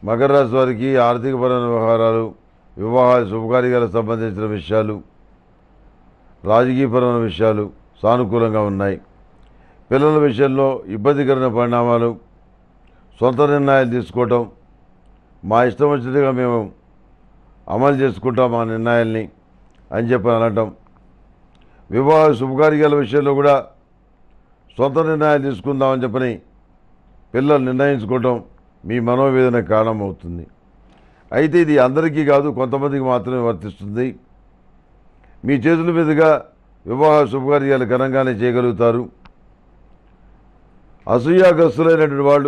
మకర రాశి వారికి ఆర్థికపరమైన వ్యవహారాలు వివాహాలు శుభకార్యాలకు సంబంధించిన విషయాలు రాజకీయపరమైన విషయాలు సానుకూలంగా ఉన్నాయి పిల్లల విషయంలో ఇబ్బందికరమైన పరిణామాలు సొంత నిర్ణయాలు తీసుకోవటం మా ఇష్టం వచ్చినట్టుగా మేము అమలు చేసుకుంటాం మా నిర్ణయాల్ని అని చెప్పి అనటం వివాహ శుభకార్యాల విషయంలో కూడా సొంత నిర్ణయాలు తీసుకుందామని చెప్పని పిల్లలు నిర్ణయించుకోవటం మీ మనోవేదన కారణమవుతుంది అయితే ఇది అందరికీ కాదు కొంతమందికి మాత్రమే వర్తిస్తుంది మీ చేతుల మీదుగా వివాహ శుభకార్యాలు ఘనంగానే చేయగలుగుతారు అసూయాగ్రస్తులైనటువంటి వాళ్ళు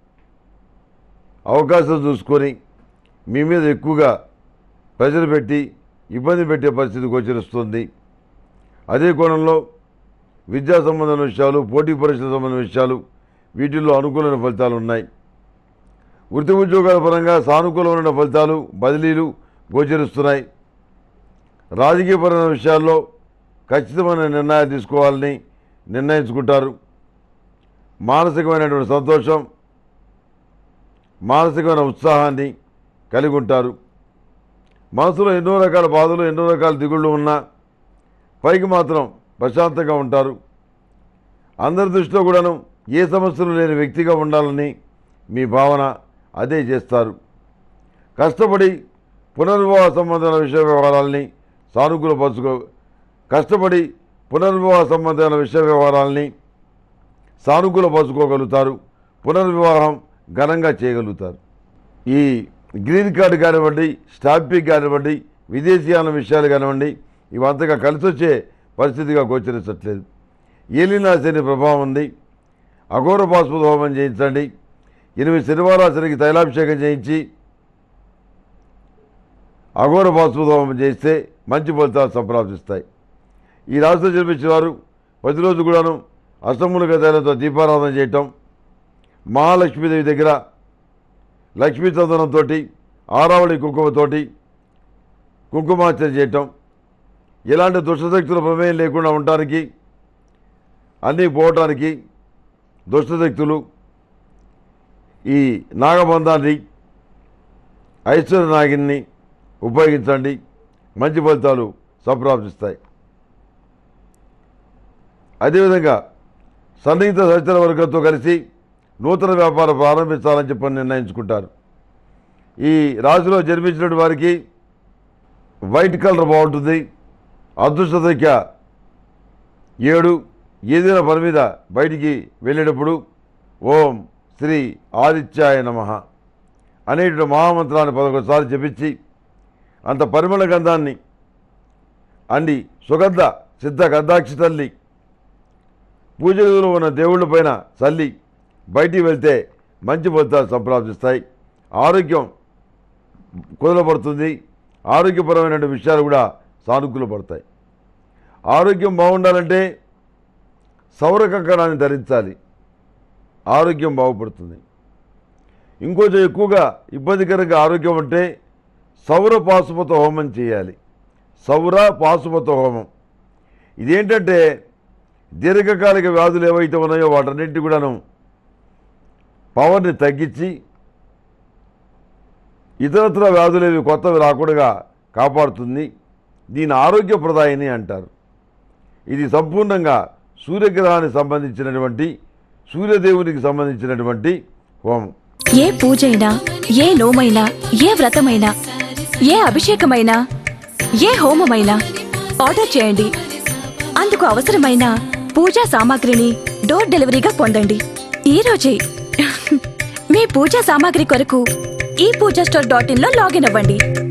అవకాశం చూసుకొని మీ మీద ఎక్కువగా ప్రెజర్ పెట్టి ఇబ్బంది పెట్టే పరిస్థితి గోచరిస్తుంది అదే కోణంలో విద్యా సంబంధమైన విషయాలు పోటీ పరీక్షల సంబంధమైన విషయాలు వీటిల్లో అనుకూలమైన ఫలితాలు ఉన్నాయి వృత్తి ఉద్యోగాల పరంగా సానుకూలమైన ఫలితాలు బదిలీలు గోచరిస్తున్నాయి రాజకీయపరమైన విషయాల్లో ఖచ్చితమైన నిర్ణయాలు తీసుకోవాలని నిర్ణయించుకుంటారు మానసికమైనటువంటి సంతోషం మానసికమైన ఉత్సాహాన్ని కలిగి ఉంటారు మనసులో ఎన్నో రకాల బాధలు ఎన్నో రకాల దిగుళ్ళు ఉన్నా పైకి మాత్రం ప్రశాంతంగా ఉంటారు అందరి దృష్టిలో కూడాను ఏ సమస్యలు లేని వ్యక్తిగా ఉండాలని మీ భావన అదే చేస్తారు కష్టపడి పునర్వివాహ సంబంధమైన విషయ వ్యవహారాలని సానుకూలపరచుకో కష్టపడి పునర్వివాహ సంబంధమైన విషయ వ్యవహారాలని సానుకూలపరచుకోగలుగుతారు పునర్వివాహం ఘనంగా చేయగలుగుతారు ఈ గ్రీన్ కార్డు కానివ్వండి స్టాంపింగ్ కానివ్వండి విదేశీయాన విషయాలు కానివ్వండి ఇవంతగా కలిసి వచ్చే పరిస్థితిగా గోచరించట్లేదు ఏలినా శని ప్రభావం ఉంది అఘోర పాశుపత హోమం చేయించండి ఎనిమిది శనివారాశనికి తైలాభిషేకం చేయించి అఘోర పాశుపత హోమం చేస్తే మంచి ఫలితాలు సంప్రాప్తిస్తాయి ఈ రాశిలో జన్మించిన వారు ప్రతిరోజు కూడాను అష్టములుగా తైలంతో దీపారాధన చేయటం మహాలక్ష్మీదేవి దగ్గర లక్ష్మీ చందనంతో ఆరావళి కుంకుమతోటి కుంకుమార్చన చేయటం ఇలాంటి దుష్టశక్తుల ప్రమేయం లేకుండా ఉండటానికి అన్నీ పోవటానికి దుష్టశక్తులు ఈ నాగబంధాన్ని ఐశ్వర్య నాగిని ఉపయోగించండి మంచి ఫలితాలు సంప్రాప్తిస్తాయి అదేవిధంగా సన్నిహిత సహచర వర్గంతో కలిసి నూతన వ్యాపారం ప్రారంభించాలని చెప్పని నిర్ణయించుకుంటారు ఈ రాశిలో జన్మించిన వారికి వైట్ కలర్ బాగుంటుంది అదృష్ట సంఖ్య ఏడు ఏదైనా పని మీద బయటికి వెళ్ళేటప్పుడు ఓం శ్రీ ఆదిత్యాయ నమ అనేటువంటి మహామంత్రాన్ని పదకొండుసార్లు జపించి అంత పరిమళ గంధాన్ని అండి సుగంధ సిద్ధ గంధాక్షి తల్లి పూజ గదిలో ఉన్న దేవుళ్ళ పైన చల్లి బయటికి వెళ్తే మంచి ఫలితాలు సంప్రాప్తిస్తాయి ఆరోగ్యం కుదలపడుతుంది ఆరోగ్యపరమైన విషయాలు కూడా సానుకూలపడతాయి ఆరోగ్యం బాగుండాలంటే సౌర కంకణాన్ని ధరించాలి ఆరోగ్యం బాగుపడుతుంది ఇంకొంచెం ఎక్కువగా ఇబ్బందికరంగా ఆరోగ్యం అంటే సౌర పాశుపత హోమం చేయాలి సౌర పాశుపత హోమం ఇదేంటంటే దీర్ఘకాలిక వ్యాధులు ఏవైతే ఉన్నాయో వాటన్నింటి కూడాను పవర్ని తగ్గించి ఇతరత్ర వ్యాధులేవి కొత్తవి రాకుండా కాపాడుతుంది దీని ఆరోగ్యప్రదాయిని అంటారు ఇది సంపూర్ణంగా సూర్యగ్రహానికి సంబంధించినటువంటి సూర్యదేవునికి సంబంధించినటువంటి హోమం ఏ పూజైనా ఏ నోమైనా ఏ వ్రతమైనా ఏ అభిషేకమైనా ఏ హోమమైనా ఆర్డర్ చేయండి అందుకు అవసరమైన పూజా సామాగ్రిని డోర్ డెలివరీగా పొందండి ఈ రోజే మీ పూజా సామాగ్రి కొరకు ఈ పూజా స్టోర్ డాట్ ఇన్ లో లాగిన్ అవ్వండి